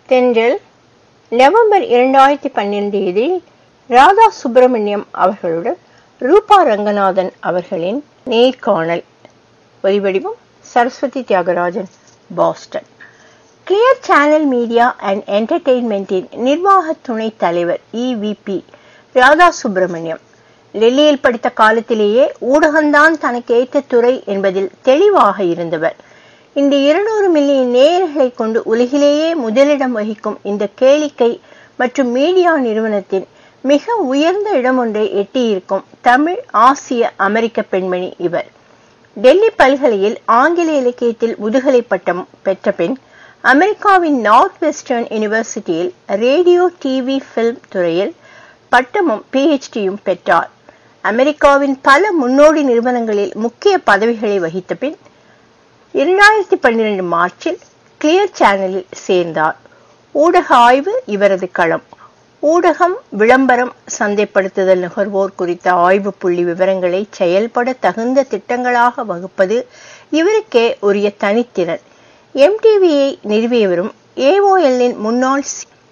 தென்றல் நவம்பர் இரண்டாயிரத்தி பன்னிரண்டு இதில் ராதா சுப்பிரமணியம் அவர்களுடன் ரூபா ரங்கநாதன் அவர்களின் நேர்காணல் ஒலிவடிவம் Saraswathi Thiagarajan Boston Clear Channel media and என்டர்டெயின்மெண்டின் நிர்வாக துணைத் தலைவர் இவிபி ராதா சுப்பிரமணியம் டெல்லியில் படித்த காலத்திலேயே ஊடகம்தான் தனக்கு ஏற்ற துறை என்பதில் தெளிவாக இருந்தவர் இந்த இருநூறு மில்லியன் நேயர்களை கொண்டு உலகிலேயே முதலிடம் வகிக்கும் இந்த கேளிக்கை மற்றும் மீடியா நிறுவனத்தின் மிக உயர்ந்த இடம் ஒன்றை எட்டியிருக்கும் தமிழ் ஆசிய அமெரிக்க பெண்மணி இவர் டெல்லி பல்கலையில் ஆங்கில இலக்கியத்தில் முதுகலை பட்டம் பெற்ற பின் அமெரிக்காவின் நார்த் வெஸ்டர்ன் யூனிவர்சிட்டியில் ரேடியோ டிவி பிலிம் துறையில் பட்டமும் பிஹெச்டியும் பெற்றார் அமெரிக்காவின் பல முன்னோடி நிறுவனங்களில் முக்கிய பதவிகளை வகித்த பின் இரண்டாயிரத்தி பன்னிரண்டு மார்ச்சில் கிளியர் சேனலில் சேர்ந்தார் ஊடக ஆய்வு இவரது களம் ஊடகம் விளம்பரம் சந்தைப்படுத்துதல் நுகர்வோர் குறித்த ஆய்வு புள்ளி விவரங்களை செயல்பட தகுந்த திட்டங்களாக வகுப்பது இவருக்கே உரிய தனித்திறன் எம்டிவியை நிறுவியவரும் ஏஓஎல்லின் முன்னாள்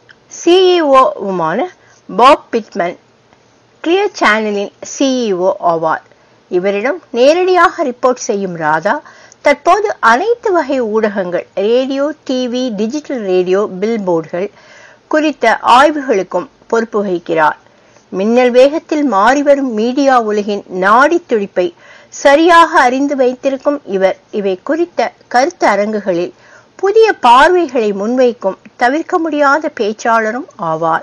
சிஇஓவுமான பாப் பிட்மன் கிளியர் சேனலின் சிஇஓ ஆவார் இவரிடம் நேரடியாக ரிப்போர்ட் செய்யும் ராதா தற்போது அனைத்து வகை ஊடகங்கள் ரேடியோ டிவி டிஜிட்டல் ரேடியோ பில்போர்டுகள் குறித்த ஆய்வுகளுக்கும் பொறுப்பு வகிக்கிறார் மின்னல் வேகத்தில் மாறிவரும் மீடியா உலகின் நாடி துடிப்பை சரியாக அறிந்து வைத்திருக்கும் இவர் இவை குறித்த கருத்து அரங்குகளில் புதிய பார்வைகளை முன்வைக்கும் தவிர்க்க முடியாத பேச்சாளரும் ஆவார்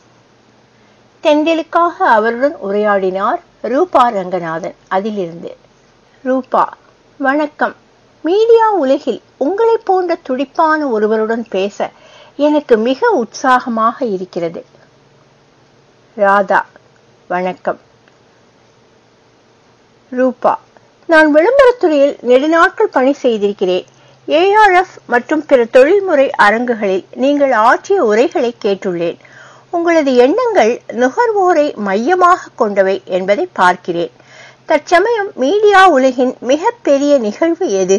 தெண்டலுக்காக அவருடன் உரையாடினார் ரூபா ரங்கநாதன் அதிலிருந்து ரூபா வணக்கம் மீடியா உலகில் உங்களை போன்ற துடிப்பான ஒருவருடன் பேச எனக்கு மிக உற்சாகமாக இருக்கிறது ராதா வணக்கம் ரூபா நான் விளம்பரத்துறையில் நெடுநாட்கள் பணி செய்திருக்கிறேன் ஏஆர்எஃப் மற்றும் பிற தொழில்முறை அரங்குகளில் நீங்கள் ஆற்றிய உரைகளை கேட்டுள்ளேன் உங்களது எண்ணங்கள் நுகர்வோரை மையமாக கொண்டவை என்பதை பார்க்கிறேன் தற்சமயம் மீடியா உலகின் மிகப்பெரிய நிகழ்வு எது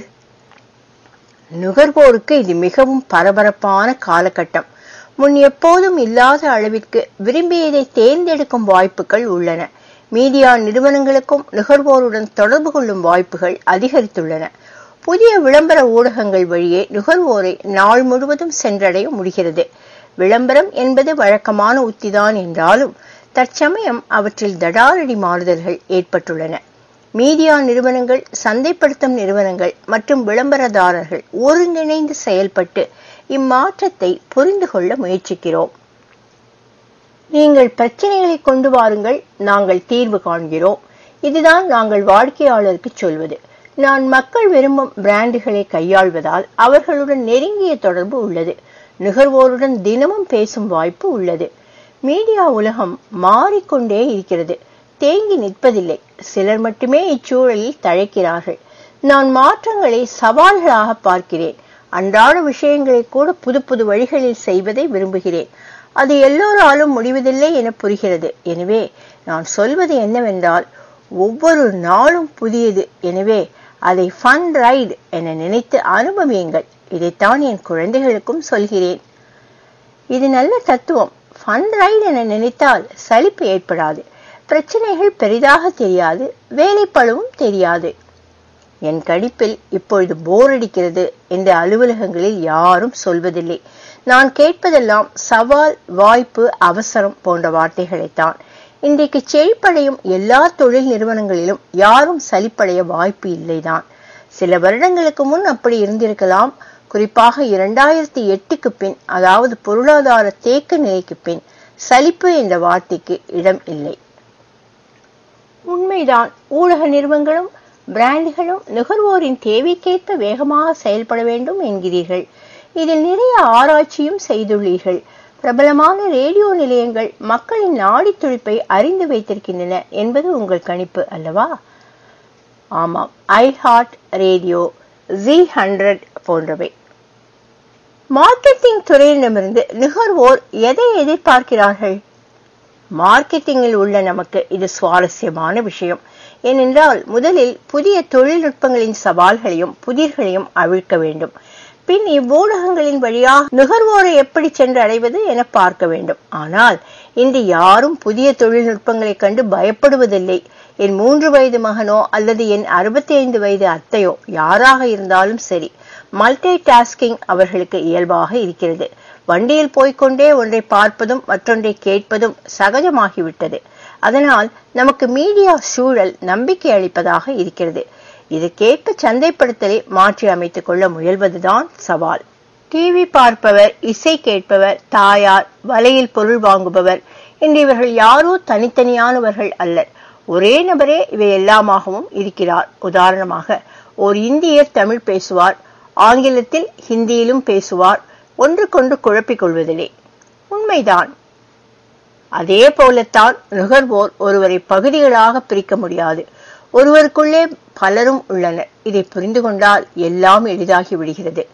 நுகர்வோருக்கு இது மிகவும் பரபரப்பான காலகட்டம் முன் எப்போதும் இல்லாத அளவிற்கு விரும்பியதை தேர்ந்தெடுக்கும் வாய்ப்புகள் உள்ளன மீடியா நிறுவனங்களுக்கும் நுகர்வோருடன் தொடர்பு கொள்ளும் வாய்ப்புகள் அதிகரித்துள்ளன புதிய விளம்பர ஊடகங்கள் வழியே நுகர்வோரை நாள் முழுவதும் சென்றடைய முடிகிறது விளம்பரம் என்பது வழக்கமான உத்திதான் என்றாலும் தற்சமயம் அவற்றில் தடாரடி மாறுதல்கள் ஏற்பட்டுள்ளன மீடியா நிறுவனங்கள் சந்தைப்படுத்தும் நிறுவனங்கள் மற்றும் விளம்பரதாரர்கள் ஒருங்கிணைந்து செயல்பட்டு இம்மாற்றத்தை புரிந்து கொள்ள முயற்சிக்கிறோம் நீங்கள் பிரச்சனைகளை கொண்டு வாருங்கள் நாங்கள் தீர்வு காண்கிறோம் இதுதான் நாங்கள் வாடிக்கையாளருக்கு சொல்வது நான் மக்கள் விரும்பும் பிராண்டுகளை கையாள்வதால் அவர்களுடன் நெருங்கிய தொடர்பு உள்ளது நுகர்வோருடன் தினமும் பேசும் வாய்ப்பு உள்ளது மீடியா உலகம் மாறிக்கொண்டே இருக்கிறது தேங்கி நிற்பதில்லை சிலர் மட்டுமே இச்சூழலில் தழைக்கிறார்கள் நான் மாற்றங்களை சவால்களாக பார்க்கிறேன் அன்றாட விஷயங்களை கூட புது புது வழிகளில் செய்வதை விரும்புகிறேன் அது எல்லோராலும் முடிவதில்லை என புரிகிறது எனவே நான் சொல்வது என்னவென்றால் ஒவ்வொரு நாளும் புதியது எனவே அதை ஃபன் ரைடு என நினைத்து அனுபவியுங்கள் இதைத்தான் என் குழந்தைகளுக்கும் சொல்கிறேன் இது நல்ல தத்துவம் ஃபன் ரைடு என நினைத்தால் சலிப்பு ஏற்படாது பிரச்சனைகள் பெரிதாக தெரியாது வேலைப்பழுவும் தெரியாது என் கடிப்பில் இப்பொழுது போர் அடிக்கிறது என்று அலுவலகங்களில் யாரும் சொல்வதில்லை நான் கேட்பதெல்லாம் சவால் வாய்ப்பு அவசரம் போன்ற வார்த்தைகளைத்தான் இன்றைக்கு செழிப்படையும் எல்லா தொழில் நிறுவனங்களிலும் யாரும் சலிப்படைய வாய்ப்பு இல்லைதான் சில வருடங்களுக்கு முன் அப்படி இருந்திருக்கலாம் குறிப்பாக இரண்டாயிரத்தி எட்டுக்கு பின் அதாவது பொருளாதார தேக்க நிலைக்கு பின் சலிப்பு என்ற வார்த்தைக்கு இடம் இல்லை உண்மைதான் ஊடக நிறுவனங்களும் பிராண்டுகளும் நுகர்வோரின் தேவைக்கேற்ப வேகமாக செயல்பட வேண்டும் என்கிறீர்கள் இதில் நிறைய ஆராய்ச்சியும் செய்துள்ளீர்கள் பிரபலமான ரேடியோ நிலையங்கள் மக்களின் நாடி துடிப்பை அறிந்து வைத்திருக்கின்றன என்பது உங்கள் கணிப்பு அல்லவா ஆமாம் I heart radio G hundred போன்றவை மார்க்கெட்டிங் துறையிடமிருந்து நுகர்வோர் எதை எதிர்பார்க்கிறார்கள் மார்க்கெட்டிங்கில் உள்ள நமக்கு இது சுவாரஸ்யமான விஷயம் ஏனென்றால் முதலில் புதிய தொழில்நுட்பங்களின் சவால்களையும் புதிர்களையும் அவிழ்க்க வேண்டும் பின் இவ்வூடகங்களின் வழியாக நுகர்வோரை எப்படி சென்று அடைவது என பார்க்க வேண்டும் ஆனால் இன்று யாரும் புதிய தொழில்நுட்பங்களைக் கண்டு பயப்படுவதில்லை என் மூன்று வயது மகனோ அல்லது என் அறுபத்தி ஐந்து வயது அத்தையோ யாராக இருந்தாலும் சரி மல்டி டாஸ்கிங் அவர்களுக்கு இயல்பாக இருக்கிறது வண்டியில் போய்க்கொண்டே ஒன்றை பார்ப்பதும் மற்றொன்றை கேட்பதும் சகஜமாகிவிட்டது அதனால் நமக்கு மீடியா சூழல் நம்பிக்கை அளிப்பதாக இருக்கிறது இதற்கேற்ப சந்தைப்படுத்தலை மாற்றி அமைத்துக் கொள்ள முயல்வதுதான் சவால் டிவி பார்ப்பவர் இசை கேட்பவர் தாயார் வலையில் பொருள் வாங்குபவர் என்று இவர்கள் யாரோ தனித்தனியானவர்கள் அல்லர் ஒரே நபரே இவை எல்லாமாகவும் இருக்கிறார் உதாரணமாக ஓர் இந்தியர் தமிழ் பேசுவார் ஆங்கிலத்தில் ஹிந்தியிலும் பேசுவார் ஒன்றுக்கொன்று குழப்பிக் கொள்வதில்லை உண்மைதான் அதே போலத்தான் நுகர்வோர் ஒருவரை பகுதிகளாக பிரிக்க முடியாது ஒருவருக்குள்ளே பலரும் உள்ளனர் இதை புரிந்து கொண்டால் எல்லாம் எளிதாகி விடுகிறது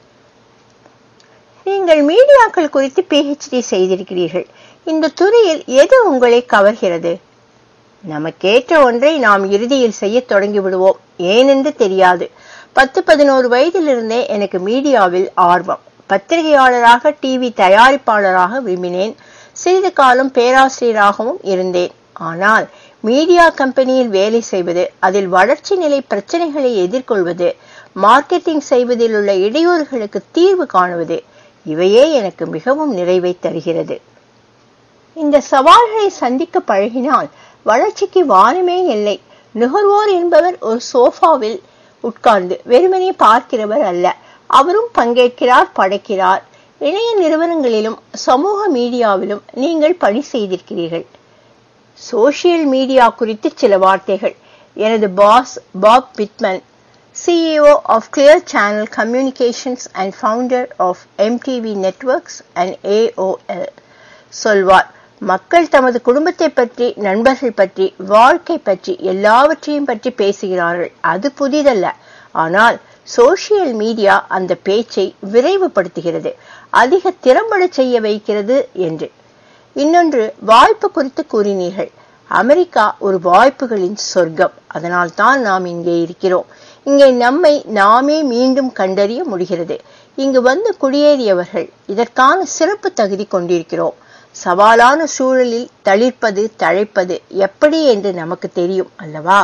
நீங்கள் மீடியாக்கள் குறித்து பிஹெச்டி செய்திருக்கிறீர்கள் இந்த துறையில் எது உங்களை கவர்கிறது நமக்கேற்ற ஒன்றை நாம் இறுதியில் செய்ய தொடங்கி விடுவோம் ஏனென்று தெரியாது பத்து பதினோரு வயதிலிருந்தே எனக்கு மீடியாவில் ஆர்வம் பத்திரிகையாளராக டிவி தயாரிப்பாளராக விரும்பினேன் சிறிது காலம் பேராசிரியராகவும் இருந்தேன் ஆனால் மீடியா கம்பெனியில் வேலை செய்வது அதில் வளர்ச்சி நிலை பிரச்சனைகளை எதிர்கொள்வது மார்க்கெட்டிங் செய்வதில் உள்ள இடையூறுகளுக்கு தீர்வு காணுவது இவையே எனக்கு மிகவும் நிறைவை தருகிறது இந்த சவால்களை சந்திக்க பழகினால் வளர்ச்சிக்கு வானமே இல்லை நுகர்வோர் என்பவர் ஒரு சோஃபாவில் உட்கார்ந்து வெறுமனே பார்க்கிறவர் அல்ல அவரும் பங்கேற்கிறார் படைக்கிறார் இணைய நிறுவனங்களிலும் சமூக மீடியாவிலும் நீங்கள் பணி செய்திருக்கிறீர்கள் சோசியல் மீடியா குறித்து சில வார்த்தைகள் எனது boss Bob Pittman CEO of Clear Channel communications and founder of MTV networks and AOL சொல்வார் மக்கள் தமது குடும்பத்தை பற்றி நண்பர்கள் பற்றி வாழ்க்கை பற்றி எல்லாவற்றையும் பற்றி பேசுகிறார்கள் அது புதிதல்ல ஆனால் சோசியல் மீடியா அந்த பேச்சை விரைவுபடுத்துகிறது அதிக திறம்பட செய்ய வைக்கிறது என்று இன்னொன்று வாய்ப்பு குறித்து கூறினீர்கள் அமெரிக்கா ஒரு வாய்ப்புகளின் சொர்க்கம் அதனால் தான் நாம் இங்கே இருக்கிறோம் இங்கே நம்மை நாமே மீண்டும் கண்டறிய முடிகிறது இங்கு வந்து குடியேறியவர்கள் இதற்கான சிறப்பு தகுதி கொண்டிருக்கிறோம் சவாலான சூழலில் தளிர்ப்பது தழைப்பது எப்படி என்று நமக்கு தெரியும் அல்லவா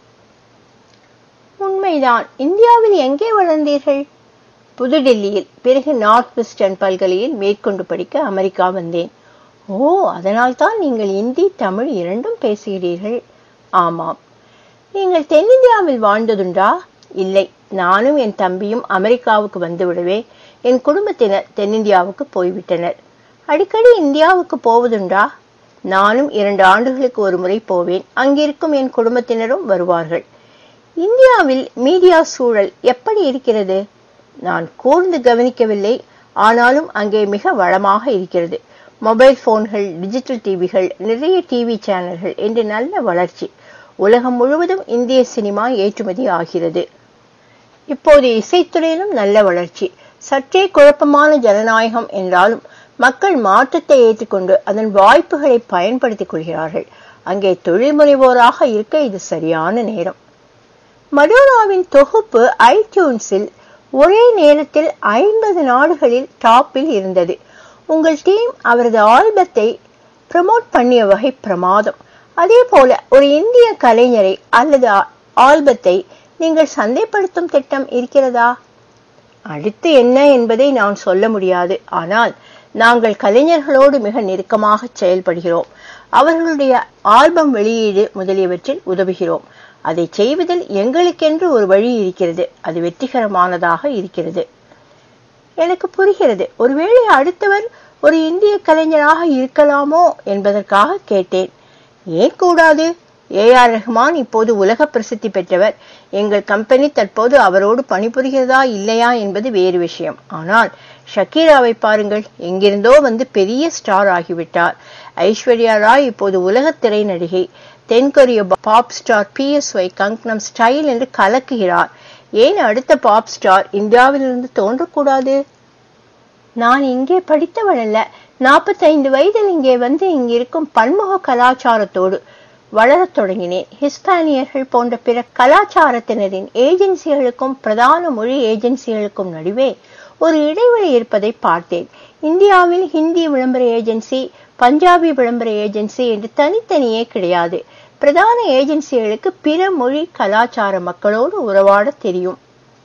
உண்மைதான் இந்தியாவில் எங்கே வளர்ந்தீர்கள் புதுடெல்லியில் பிறகு நார்த் வெஸ்டர்ன் பல்கலையில் மேற்கொண்டு படிக்க அமெரிக்கா வந்தேன் ஓ அதனால் தான் நீங்கள் இந்தி தமிழ் இரண்டும் பேசுகிறீர்கள் ஆமாம் நீங்கள் தென்னிந்தியாவில் வாழ்ந்ததுண்டா இல்லை நானும் என் தம்பியும் அமெரிக்காவுக்கு வந்து விடவே என் குடும்பத்தினர் தென்னிந்தியாவுக்கு போய்விட்டனர் அடிக்கடி இந்தியாவுக்கு போவதுண்டா நானும் இரண்டு ஆண்டுகளுக்கு ஒரு முறை போவேன் அங்கிருக்கும் என் குடும்பத்தினரும் வருவார்கள் இந்தியாவில் மீடியா சூழல் எப்படி இருக்கிறது நான் கூர்ந்து கவனிக்கவில்லை ஆனாலும் அங்கே மிக வளமாக இருக்கிறது மொபைல் போன்கள் டிஜிட்டல் டிவிகள் நிறைய டிவி சேனல்கள் என்று நல்ல வளர்ச்சி உலகம் முழுவதும் இந்திய சினிமா ஏற்றுமதி ஆகிறது இப்போது இசைத்துறையிலும் நல்ல வளர்ச்சி சற்றே குழப்பமான ஜனநாயகம் என்றாலும் மக்கள் மாற்றத்தை ஏற்றுக்கொண்டு அதன் வாய்ப்புகளை பயன்படுத்திக் கொள்கிறார்கள் அங்கே தொழில் முனைவோராக இருக்க இது சரியான நேரம் மடோனாவின் தொகுப்பு ஐடியூன்ஸில் ஒரே நேரத்தில் ஐம்பது நாடுகளில் டாப்பில் இருந்தது உங்கள் டீம் அவரது ஆல்பத்தை ப்ரமோட் பண்ணிய வகை பிரமாதம் அதே போல ஒரு இந்திய கலைஞரை அல்லது ஆல்பத்தை நீங்கள் சந்தைப்படுத்தும் திட்டம் இருக்கிறதா அடுத்து என்ன என்பதை நான் சொல்ல முடியாது ஆனால் நாங்கள் கலைஞர்களோடு மிக நெருக்கமாக செயல்படுகிறோம் அவர்களுடைய ஆல்பம் வெளியீடு முதலியவற்றில் உதவுகிறோம் அதை செய்வதில் எங்களுக்கென்று ஒரு வழி இருக்கிறது அது வெற்றிகரமானதாக இருக்கிறது எனக்கு புரிகிறது ஒருவேளை அடுத்தவர் ஒரு இந்திய கலைஞராக இருக்கலாமோ என்பதற்காக கேட்டேன் ஏன் கூடாது ஏ ஆர் ரஹ்மான் இப்போது உலக பிரசித்தி பெற்றவர் எங்கள் கம்பெனி தற்போது அவரோடு பணிபுரிகிறதா இல்லையா என்பது வேறு விஷயம் ஆனால் ஷக்கீராவை பாருங்கள் எங்கிருந்தோ வந்து பெரிய ஸ்டார் ஆகிவிட்டார் ஐஸ்வர்யா ராய் இப்போது உலக திரை நடிகை தென்கொரிய pop star P S Y Gangnam style என்று கலக்குகிறார் ஏன் அடுத்த பாப் ஸ்டார் இந்தியாவிலிருந்து தோன்றக்கூடாது நான் இங்கே படித்தவள் அல்ல நாற்பத்தைந்து வயதில் இங்கே வந்து இங்கிருக்கும் பன்முக கலாச்சாரத்தோடு வளரத் தொடங்கினேன் ஹிஸ்பானியர்கள் போன்ற பிற கலாச்சாரத்தினரின் ஏஜென்சிகளுக்கும் பிரதான மொழி ஏஜென்சிகளுக்கும் நடுவே ஒரு இடைவெளி இருப்பதை பார்த்தேன் இந்தியாவில் ஹிந்தி விளம்பர ஏஜென்சி பஞ்சாபி விளம்பர ஏஜென்சி என்று தனித்தனியே கிடையாது பிரதான ஏஜென்சிகளுக்கு பிற மொழி கலாச்சார மக்களோடு உறவாட தெரியும்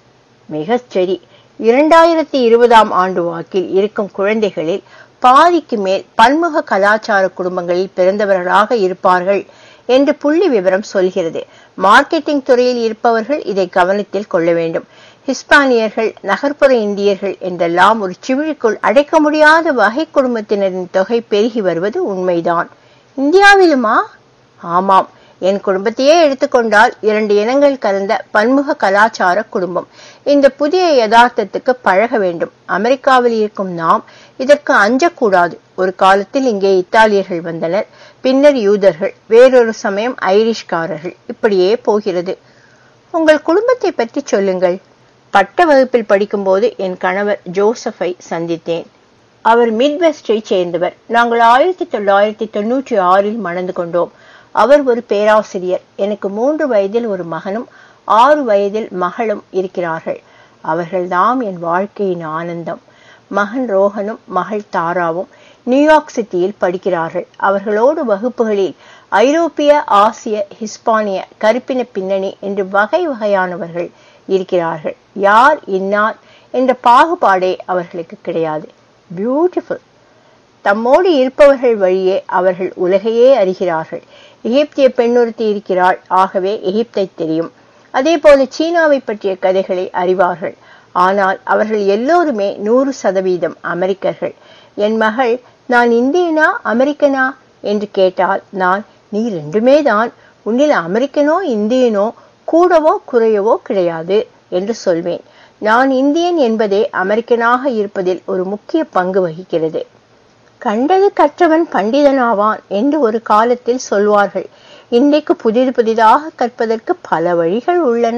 மிகச் சரி இரண்டாயிரத்தி இருபதாம் ஆண்டு வாக்கில் இருக்கும் குழந்தைகளில் பாதிக்கு மேல் பன்முக கலாச்சார குடும்பங்களில் பிறந்தவர்களாக இருப்பார்கள் என்று புள்ளி விவரம் சொல்கிறது மார்க்கெட்டிங் துறையில் இருப்பவர்கள் இதை கவனத்தில் கொள்ள வேண்டும் ஹிஸ்பானியர்கள் நகர்ப்புற இந்தியர்கள் என்றெல்லாம் ஒரு சிவிழிக்குள் அடைக்க முடியாத வகை குடும்பத்தினரின் தொகை பெருகி வருவது உண்மைதான் இந்தியாவிலுமா ஆமாம் என் குடும்பத்தையே எடுத்துக்கொண்டால் இரண்டு இனங்கள் கலந்த பன்முக கலாச்சார குடும்பம் இந்த புதிய யதார்த்தத்துக்கு பழக வேண்டும் அமெரிக்காவில் இருக்கும் நாம் இதற்கு அஞ்சக்கூடாது ஒரு காலத்தில் இங்கே இத்தாலியர்கள் வந்தனர் பின்னர் யூதர்கள் வேறொரு சமயம் ஐரிஷ்காரர்கள் இப்படியே போகிறது உங்கள் குடும்பத்தை பற்றி சொல்லுங்கள் பட்ட வகுப்பில் படிக்கும்போது என் கணவர் ஜோசஃபை சந்தித்தேன் அவர் மிட்வெஸ்டை சேர்ந்தவர் நாங்கள் ஆயிரத்தி தொள்ளாயிரத்தி தொன்னூற்றி ஆறில் மணந்து கொண்டோம் அவர் ஒரு பேராசிரியர் எனக்கு மூன்று வயதில் ஒரு மகனும் ஆறு வயதில் மகளும் இருக்கிறார்கள் அவர்கள்தாம் என் வாழ்க்கையின் ஆனந்தம் மகன் ரோஹனும் மகள் தாராவும் நியூயார்க் சிட்டியில் படிக்கிறார்கள் அவர்களோடு வகுப்புகளில் ஐரோப்பிய ஆசிய ஹிஸ்பானிய கருப்பின பின்னணி என்று வகை வகையானவர்கள் இருக்கிறார்கள் யார் இன்னார் என்ற பாகுபாடே அவர்களுக்கு கிடையாது பியூட்டிஃபுல் தம்மோடு இருப்பவர்கள் வழியே அவர்கள் உலகையே அறிகிறார்கள் எகிப்திய பெண்ணொருத்தி இருக்கிறாள் ஆகவே எகிப்தை தெரியும் அதே போல சீனாவை பற்றிய கதைகளை அறிவார்கள் ஆனால் அவர்கள் எல்லோருமே நூறு சதவீதம் அமெரிக்கர்கள் என் மகள் நான் இந்தியனா அமெரிக்கனா என்று கேட்டால் நான் நீ ரெண்டுமே தான் உன்னில் அமெரிக்கனோ இந்தியனோ கூடவோ குறையவோ கிடையாது என்று சொல்வேன் நான் இந்தியன் என்பதே அமெரிக்கனாக இருப்பதில் ஒரு முக்கிய பங்கு வகிக்கிறது கண்டது கற்றவன் பண்டிதனாவான் என்று ஒரு காலத்தில் சொல்வார்கள் இன்றைக்கு புதிது புதிதாக கற்பதற்கு பல வழிகள் உள்ளன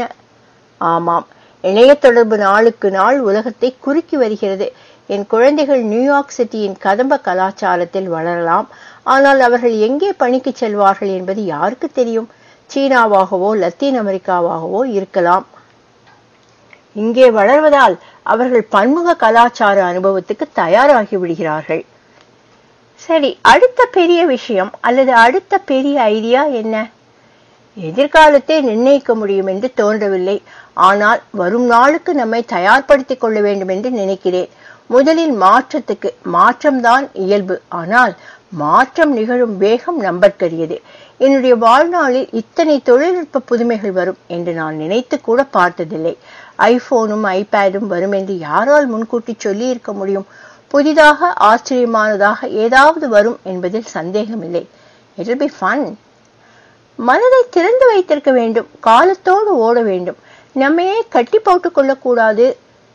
ஆமாம் இணைய தொடர்பு நாளுக்கு நாள் உலகத்தை குறுக்கி வருகிறது என் குழந்தைகள் நியூயார்க் சிட்டியின் கதம்ப கலாச்சாரத்தில் வளரலாம் ஆனால் அவர்கள் எங்கே பணிக்கு செல்வார்கள் என்பது யாருக்கு தெரியும் சீனாவாகவோ லத்தீன் அமெரிக்காவாகவோ இருக்கலாம் இங்கே வளர்வதால் அவர்கள் பன்முக கலாச்சார அனுபவத்துக்கு தயாராகி விடுகிறார்கள் சரி அடுத்த பெரிய விஷயம் அல்லது அடுத்த பெரிய ஐடியா என்ன எதிர்காலத்தை நிர்ணயிக்க முடியும் என்று தோன்றவில்லை ஆனால் வரும் நாளுக்கு நம்மை தயார்படுத்திக் கொள்ள வேண்டும் என்று நினைக்கிறேன் முதலில் மாற்றத்துக்கு மாற்றம்தான் இயல்பு ஆனால் மாற்றம் நிகழும் வேகம் நம்பற்கரியது என்னுடைய வாழ்நாளில் இத்தனை தொழில்நுட்ப புதுமைகள் வரும் என்று நான் நினைத்து கூட பார்த்ததில்லை ஐபோனும் ஐபேடும் வரும் என்று யாரால் முன்கூட்டி சொல்லி இருக்க முடியும் புதிதாக ஆச்சரியமானதாக ஏதாவது வரும் என்பதில் சந்தேகமில்லை இட் பி ஃபன் மனதை திறந்து வைத்திருக்க வேண்டும் காலத்தோடு ஓட வேண்டும் நம்மையே கட்டி போட்டுக் கொள்ளக்கூடாது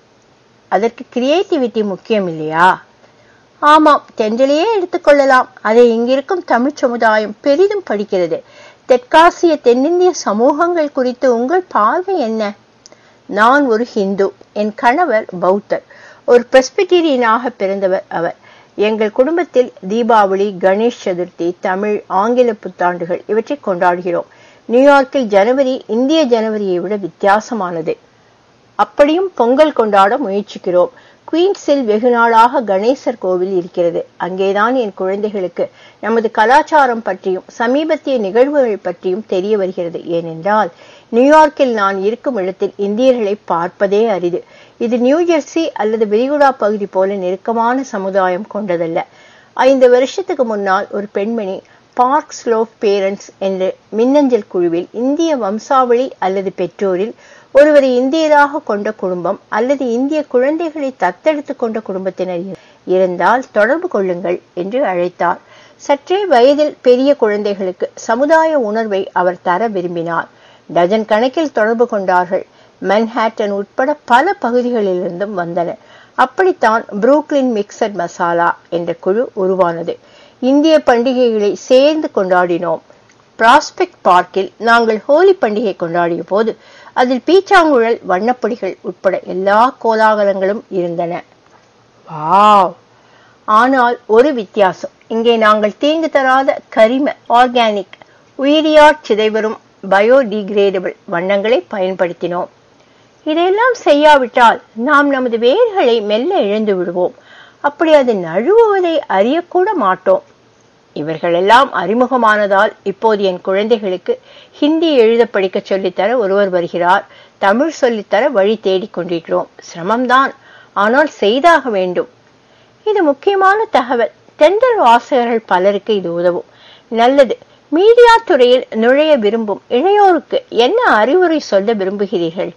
அதற்கு கிரியேட்டிவிட்டி முக்கியம் இல்லையா ஆமாம் தென்றலையே எடுத்துக்கொள்ளலாம் அதை இங்கிருக்கும் தமிழ் சமுதாயம் பெரிதும் படிக்கிறது தெற்காசிய தென்னிந்திய சமூகங்கள் குறித்து உங்கள் பார்வை என்ன நான் ஒரு ஹிந்து என் கணவர் பௌத்தர் ஒரு பிரஸ்பிட்டீரியனாக பிறந்தவர் அவர் எங்கள் குடும்பத்தில் தீபாவளி கணேஷ் சதுர்த்தி தமிழ் ஆங்கில புத்தாண்டுகள் இவற்றை கொண்டாடுகிறோம் நியூயார்க்கில் ஜனவரி இந்திய ஜனவரியை விட வித்தியாசமானது அப்படியும் பொங்கல் கொண்டாட முயற்சிக்கிறோம் குயின்ஸில் வெகு நாளாக கணேசர் கோவில் இருக்கிறது அங்கேதான் என் குழந்தைகளுக்கு நமது கலாச்சாரம் பற்றியும் சமீபத்திய நிகழ்வுகள் பற்றியும் தெரிய வருகிறது ஏனென்றால் நியூயார்க்கில் நான் இருக்கும் இடத்தில் இந்தியர்களை பார்ப்பதே அரிது இது நியூ ஜெர்சி அல்லது விரிகுடா பகுதி போல நெருக்கமான சமுதாயம் கொண்டதல்ல ஐந்து வருஷத்துக்கு முன்னால் ஒரு பெண்மணி பார்க் ஸ்லோப் பேரண்ட்ஸ் என்ற மின்னஞ்சல் குழுவில் இந்திய வம்சாவளி அல்லது பெற்றோரில் ஒருவரை இந்தியராக கொண்ட குடும்பம் அல்லது இந்திய குழந்தைகளை தத்தெடுத்து கொண்ட குடும்பத்தினர் இருந்தால் தொடர்பு கொள்ளுங்கள் என்று அழைத்தார் சற்றே வயதில் பெரிய குழந்தைகளுக்கு சமுதாய உணர்வை அவர் தர விரும்பினார் டஜன் கணக்கில் தொடர்பு கொண்டார்கள் மன்ஹாட்டன் உட்பட பல பகுதிகளிலிருந்தும் வந்தனர் அப்படித்தான் புரூக்லின் மிக்சட் மசாலா என்ற குழு உருவானது இந்திய பண்டிகைகளை சேர்ந்து கொண்டாடினோம் பிராஸ்பெக்ட் பார்க்கில் நாங்கள் ஹோலி பண்டிகை கொண்டாடிய போது அதில் பீச்சாங்குழல் வண்ணப்பொடிகள் உட்பட எல்லா கோலாகலங்களும் இருந்தன வாவ் ஆனால் ஒரு வித்தியாசம் இங்கே நாங்கள் தீங்கு தராத கரிம ஆர்கானிக் உயிரியாற் சிதைவரும் பயோடிகிரேடபிள் வண்ணங்களை பயன்படுத்தினோம் இதையெல்லாம் செய்யாவிட்டால் நாம் நமது வேர்களை மெல்ல இழந்து விடுவோம் அப்படி அது நழுவுவதை அறியக்கூட மாட்டோம் இவர்களெல்லாம் அறிமுகமானதால் இப்போது என் குழந்தைகளுக்கு ஹிந்தி எழுத படிக்க சொல்லித்தர ஒருவர் வருகிறார் தமிழ் சொல்லித்தர வழி தேடிக் கொண்டிருக்கிறோம் சிரமம்தான் ஆனால் செய்தாக வேண்டும் இது முக்கியமான தகவல் தென்றல் வாசகர்கள் பலருக்கு இது உதவும் நல்லது மீடியா துறையில் நுழைய விரும்பும் இளையோருக்கு என்ன அறிவுரை சொல்ல விரும்புகிறீர்கள்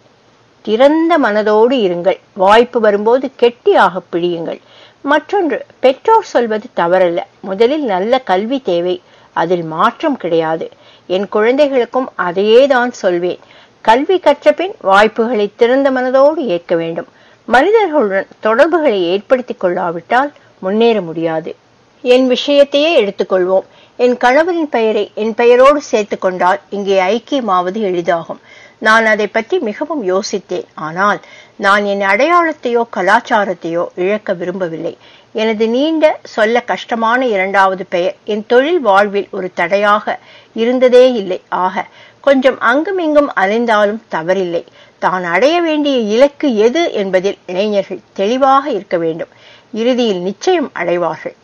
திறந்த மனதோடு இருங்கள் வாய்ப்பு வரும்போது கெட்டியாக பிடியுங்கள் மற்றொன்று பெற்றோர் சொல்வது தவறல்ல முதலில் நல்ல கல்வி தேவை அதில் மாற்றம் கிடையாது என் குழந்தைகளுக்கும் அதையே தான் சொல்வேன் கல்வி கற்ற பின் வாய்ப்புகளை திறந்த மனதோடு ஏற்க வேண்டும் மனிதர்களுடன் தொடர்புகளை ஏற்படுத்திக் கொள்ளாவிட்டால் முன்னேற முடியாது என் விஷயத்தையே எடுத்துக்கொள்வோம் என் கணவரின் பெயரை என் பெயரோடு சேர்த்து கொண்டால் இங்கே ஐக்கியமாவது எளிதாகும் நான் அதை பற்றி மிகவும் யோசித்தேன் ஆனால் நான் என் அடையாளத்தையோ கலாச்சாரத்தையோ இழக்க விரும்பவில்லை எனது நீண்ட சொல்ல கஷ்டமான இரண்டாவது பெயர் என் தொழில் வாழ்வில் ஒரு தடையாக இருந்ததே இல்லை ஆக கொஞ்சம் அங்கும் இங்கும் அலைந்தாலும் தவறில்லை தான் அடைய வேண்டிய இலக்கு எது என்பதில் இளைஞர்கள் தெளிவாக இருக்க வேண்டும் இறுதியில் நிச்சயம் அடைவார்கள்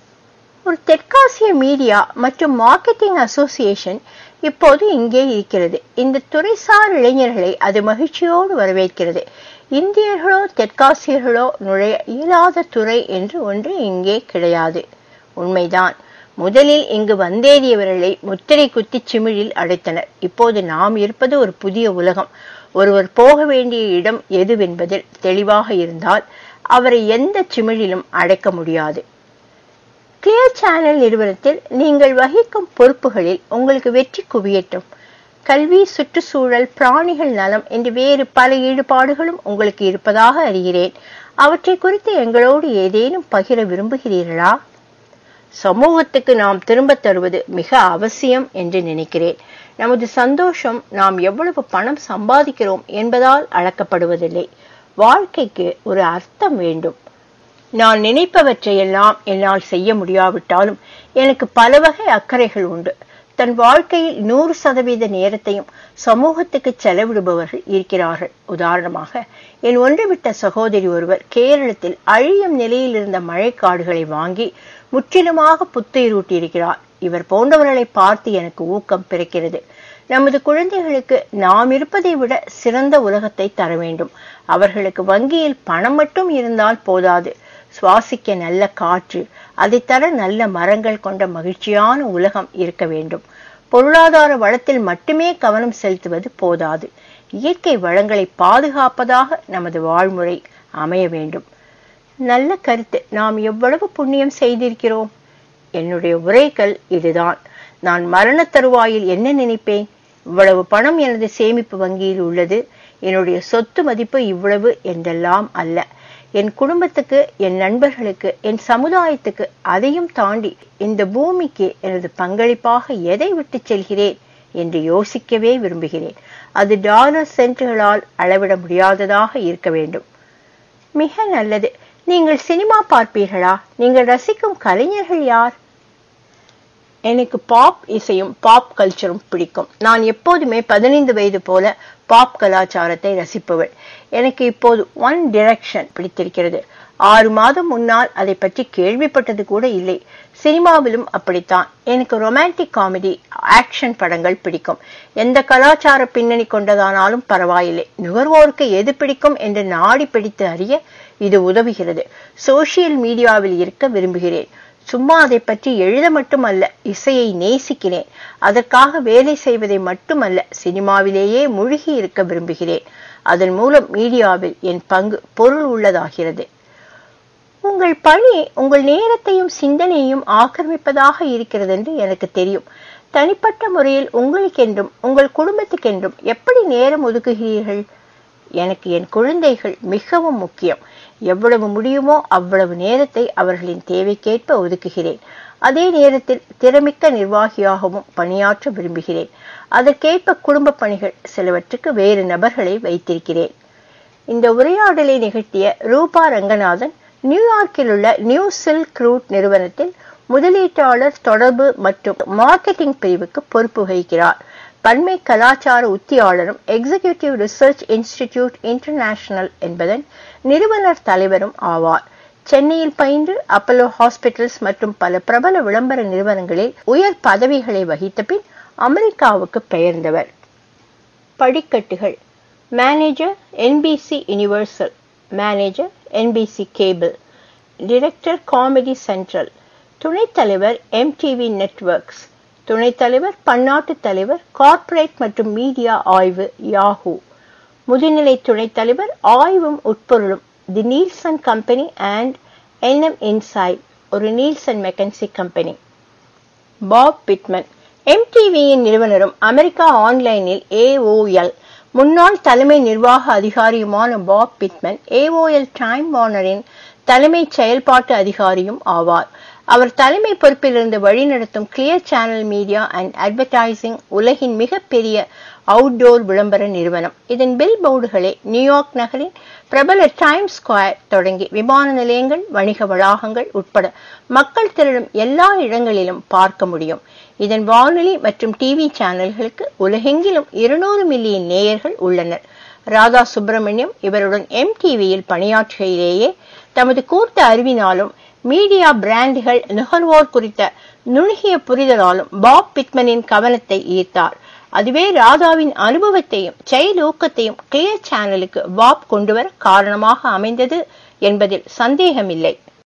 ஒரு தெற்காசிய மீடியா மற்றும் மார்க்கெட்டிங் அசோசியேஷன் இப்போது இங்கே இருக்கிறது இந்த துறைசார் இளைஞர்களை அது மகிழ்ச்சியோடு வரவேற்கிறது இந்தியர்களோ தெற்காசியர்களோ நுழைய இயலாத துறை என்று ஒன்று இங்கே கிடையாது உண்மைதான் முதலில் இங்கு வந்தேறியவர்களை முத்திரை குத்தி சிமிழில் அடைத்தனர் இப்போது நாம் இருப்பது ஒரு புதிய உலகம் ஒருவர் போக வேண்டிய இடம் எதுவென்பதில் தெளிவாக இருந்தால் அவரை எந்த சிமிழிலும் அடைக்க முடியாது கிளியர் சேனல் நிறுவனத்தில் நீங்கள் வகிக்கும் பொறுப்புகளில் உங்களுக்கு வெற்றி குவியட்டும் கல்வி சுற்றுச்சூழல் பிராணிகள் நலம் என்று வேறு பல ஈடுபாடுகளும் உங்களுக்கு இருப்பதாக அறிகிறேன் அவற்றை குறித்து எங்களோடு ஏதேனும் பகிர விரும்புகிறீர்களா சமூகத்துக்கு நாம் திரும்பத் தருவது மிக அவசியம் என்று நினைக்கிறேன் நமது சந்தோஷம் நாம் எவ்வளவு பணம் சம்பாதிக்கிறோம் என்பதால் அளக்கப்படுவதில்லை வாழ்க்கைக்கு ஒரு அர்த்தம் வேண்டும் நான் நினைப்பவற்றையெல்லாம் என்னால் செய்ய முடியாவிட்டாலும் எனக்கு பல வகை அக்கறைகள் உண்டு தன் வாழ்க்கையில் நூறு சதவீத நேரத்தையும் சமூகத்துக்கு செலவிடுபவர்கள் இருக்கிறார்கள் உதாரணமாக என் ஒன்றுவிட்ட சகோதரி ஒருவர் கேரளத்தில் அழியும் நிலையில் இருந்த மழைக்காடுகளை வாங்கி முற்றிலுமாக புத்துயிரூட்டியிருக்கிறார் இவர் போன்றவர்களை பார்த்து எனக்கு ஊக்கம் பிறக்கிறது நமது குழந்தைகளுக்கு நாம் இருப்பதை விட சிறந்த உலகத்தை தர வேண்டும் அவர்களுக்கு வங்கியில் பணம் மட்டும் இருந்தால் போதாது சுவாசிக்க நல்ல காற்று அதை தர நல்ல மரங்கள் கொண்ட மகிழ்ச்சியான உலகம் இருக்க வேண்டும் பொருளாதார வளத்தில் மட்டுமே கவனம் செலுத்துவது போதாது இயற்கை வளங்களை பாதுகாப்பதாக நமது வாழ்முறை அமைய வேண்டும் நல்ல கருத்து நாம் எவ்வளவு புண்ணியம் செய்திருக்கிறோம் என்னுடைய உரைகள் இதுதான் நான் மரண தருவாயில் என்ன நினைப்பேன் இவ்வளவு பணம் எனது சேமிப்பு வங்கியில் உள்ளது என்னுடைய சொத்து மதிப்பு இவ்வளவு என்றெல்லாம் அல்ல என் குடும்பத்துக்கு என் நண்பர்களுக்கு என் சமுதாயத்துக்கு அதையும் தாண்டி இந்த பூமிக்கு எனது பங்களிப்பாக எதை விட்டு செல்கிறேன் என்று யோசிக்கவே விரும்புகிறேன் அது டாலர் சென்ட்டுகளால் அளவிட முடியாததாக இருக்க வேண்டும் மிக நல்லது நீங்கள் சினிமா பார்ப்பீர்களா நீங்கள் ரசிக்கும் கலைஞர்கள் யார் எனக்கு பாப் இசையும் பாப் கல்ச்சரும் பிடிக்கும் நான் எப்போதுமே பதினைந்து வயது போல பாப் கலாச்சாரத்தை ரசிப்பவள் எனக்கு இப்போது ஒன் டிரெக்ஷன் பிடித்திருக்கிறது ஆறு மாதம் முன்னால் அதை பற்றி கேள்விப்பட்டது கூட இல்லை சினிமாவிலும் அப்படித்தான் எனக்கு ரொமான்டிக் காமெடி ஆக்ஷன் படங்கள் பிடிக்கும் எந்த கலாச்சார பின்னணி கொண்டதானாலும் பரவாயில்லை நுகர்வோருக்கு எது பிடிக்கும் என்று நாடி பிடித்து அறிய இது உதவுகிறது சோசியல் மீடியாவில் இருக்க விரும்புகிறேன் சும்மா அதை பற்றி எழுத மட்டுமல்ல இசையை நேசிக்கிறேன் அதற்காக வேலை செய்வதை மட்டுமல்ல சினிமாவிலேயே மூழ்கி இருக்க விரும்புகிறேன் அதன் மூலம் மீடியாவில் என் பங்கு பொருள் உள்ளதாகிறது உங்கள் பணி உங்கள் நேரத்தையும் சிந்தனையும் ஆக்கிரமிப்பதாக இருக்கிறது என்று எனக்கு தெரியும் தனிப்பட்ட முறையில் உங்களுக்கென்றும் உங்கள் குடும்பத்துக்கென்றும் எப்படி நேரம் ஒதுக்குகிறீர்கள் எனக்கு என் குழந்தைகள் மிகவும் முக்கியம் எவ்வளவு முடியுமோ அவ்வளவு நேரத்தை அவர்களின் தேவைக்கேற்ப ஒதுக்குகிறேன் அதே நேரத்தில் திறமிக்க நிர்வாகியாகவும் பணியாற்ற விரும்புகிறேன் அதற்கேற்ப குடும்ப பணிகள் சிலவற்றுக்கு வேறு நபர்களை வைத்திருக்கிறேன் இந்த உரையாடலை நிகழ்த்திய ரூபா ரங்கநாதன் நியூயார்க்கில் உள்ள நியூ சில்க் ரூட் நிறுவனத்தில் முதலீட்டாளர் தொடர்பு மற்றும் மார்க்கெட்டிங் பிரிவுக்கு பொறுப்பு வகிக்கிறார் பன்மை கலாச்சார உத்தியாளரும் எக்ஸிகியூட்டிவ் ரிசர்ச் இன்ஸ்டிடியூட் இன்டர்நேஷனல் என்பதன் நிறுவனர் தலைவரும் ஆவார் சென்னையில் பயின்று அப்பல்லோ ஹாஸ்பிட்டல்ஸ் மற்றும் பல பிரபல விளம்பர நிறுவனங்களில் உயர் பதவிகளை வகித்த பின் அமெரிக்காவுக்கு பெயர்ந்தவர் படிக்கட்டுகள் manager NBC universal manager NBC cable director comedy central துணைத் தலைவர் எம்டிவி நெட்வொர்க்ஸ் துணைத் தலைவர் பன்னாட்டு தலைவர் கார்ப்பரேட் மற்றும் மீடியா ஆய்வு யாஹூ முதுநிலை துணைத் தலைவர் ஆய்வும் உட்பொருளும் the Nielsen company and NM insight ஒரு Nielsen McKinsey company Bob Pittman எம்டிவியின் நிறுவனரும் அமெரிக்கா ஆன்லைனில் ஏஓஎல் முன்னாள் தலைமை நிர்வாக அதிகாரியுமான பாப் பிட்மன் ஏஓஎல் டைம் வார்னரின் தலைமை செயல்பாட்டு அதிகாரியும் ஆவார் அவர் தலைமை பொறுப்பிலிருந்து வழிநடத்தும் Clear Channel media and advertising உலகின் மிகப்பெரிய அவுட்டோர் விளம்பர நிறுவனம் இதன் பில் போர்டுகளை நியூயார்க் நகரின் பிரபல டைம் ஸ்கொயர் தொடங்கி விமான நிலையங்கள் வணிக வளாகங்கள் உட்பட மக்கள் திரளும் எல்லா இடங்களிலும் பார்க்க முடியும் இதன் வானொலி மற்றும் டிவி சேனல்களுக்கு உலகெங்கிலும் இருநூறு மில்லியன் நேயர்கள் உள்ளனர் ராதா சுப்பிரமணியம் இவருடன் எம்டிவியில் பணியாற்றுகையிலேயே தமது கூர்த்த அறிவினாலும் மீடியா பிராண்டுகள் நுகர்வோர் குறித்த நுணுகிய புரிதலாலும் பாப் பிட்மனின் கவனத்தை ஈர்த்தார் அதுவே ராதாவின் அனுபவத்தையும் செயலூக்கத்தையும் கிளியர் சேனலுக்கு பாப் கொண்டுவர காரணமாக அமைந்தது என்பதில் சந்தேகமில்லை